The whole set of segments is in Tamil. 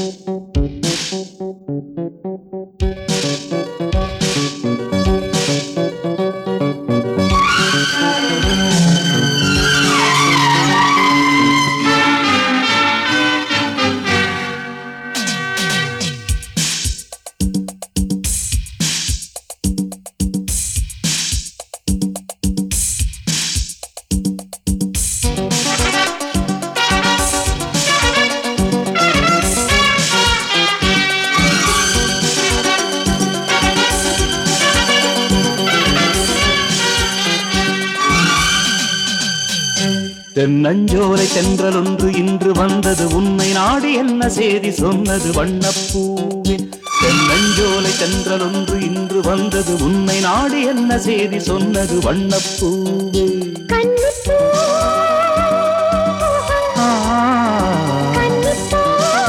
தென்னஞ்சோலை தென்றல் ஒன்று இன்று வந்தது உன்னை நாடி என்ன செய்தி சொன்னது வண்ணப்பூவே தென்னஞ்சோலை தென்றல் ஒன்று இன்று வந்தது உன்னை நாடி என்ன செய்தி சொன்னது வண்ணப்பூவே கன்னிப்பூ ஆ, கன்னிப்பூ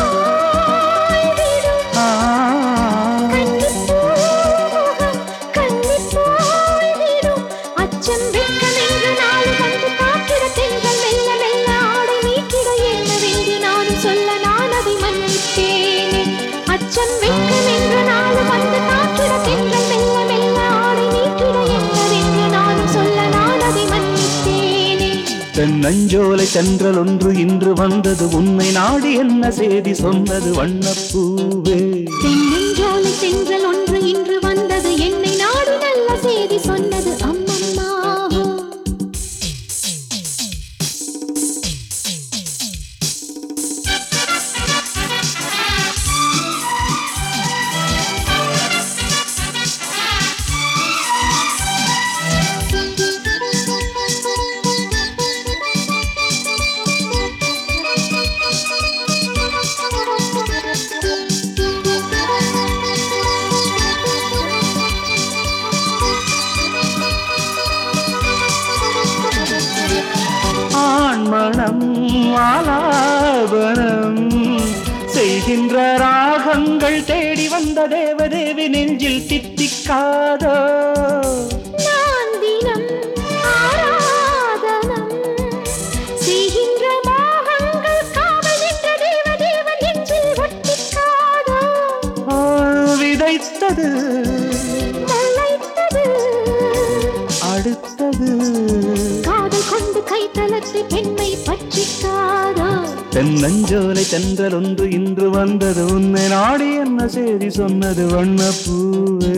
விடும் ஆ, கன்னிப்பூ கன்னிப்பூ விடும் அச்சம் வெட்கமென்று நாடு வந்து தாக்கிட தென்றல் மெல்ல மெல்ல ஆடை நீக்கிட என்னவென்று நானும் சொல்ல நான் அதை மன்னித்தேனே அச்சம் வெட்கமென்று நாடு வந்து தாக்கிட தென்றல் மெல்ல மெல்ல ஆடை நீக்கிட என்னவென்று நானும் சொல்ல நான் அதை மன்னித்தேனே தென்னஞ்சோலை தென்றல் ஒன்று இன்று வந்தது உன்னை நாடி என்ன செய்தி சொன்னது வண்ணப்பூவே தென்னஞ்சோலை தென்றல் ஒன்று இன்று வந்தது என்னை நாடு நல்ல செய்தி சொன்னது அம்மம்மா ஆண்மணம் ஆலாபனம் செய்கின்ற ராகங்கள் தேடி வந்த தேவதேவி நெஞ்சில் தித்திக்காதோ நான் தினம் ஆராதனம் செய்கின்ற மோகங்கள் காவல் நின்ற தேவதேவன் நெஞ்சில் ஒட்டிக்காதோ ஆ, விதைத்தது முளைத்தது அடுத்தது காதல் கொண்டு கைத்தலத்தை பெண்மை பற்றிக்காதோ தென்னஞ்சோலை தென்றல் ஒன்று இன்று வந்தது உன்னை நாடி என்ன செய்தி சொன்னது வண்ணப்பூவே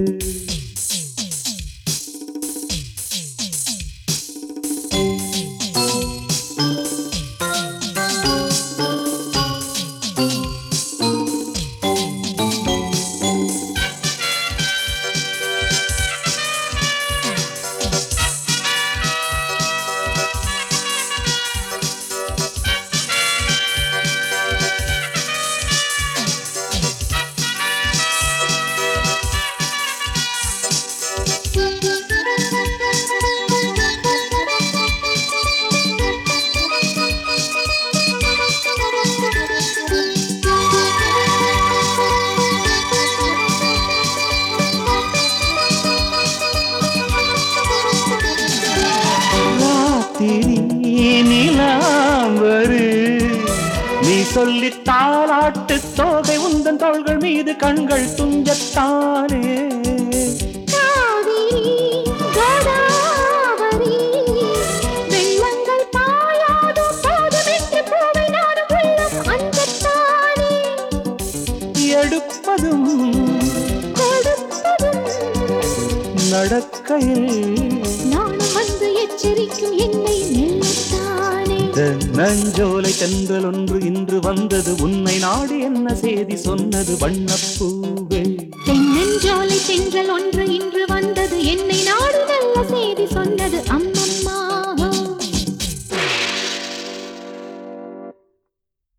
ராத்திரி நிலாம்பரு நீ சொல்லி தாளாட்டு தோகை உந்தன் தோள்கள் மீது கண்கள் துஞ்சத்தானே காவிரி கோதாவரி வெள்ளங்கள் பாயாதோ போதுமென்று பூவை நாடும் உள்ளம் அஞ்சத்தானே எடுப்பதும் கொடுப்பதும் நடக்கையில் நானும் வந்து எச்சரிக்கும் என்னை மெல்லத்தானே நஞ்சோலை தென்றல் ஒன்று இன்று வந்தது உன்னை நாடி என்ன செய்தி சொன்னது வண்ணப்பூவே தென்னஞ்சோலை தென்றல் ஒன்று இன்று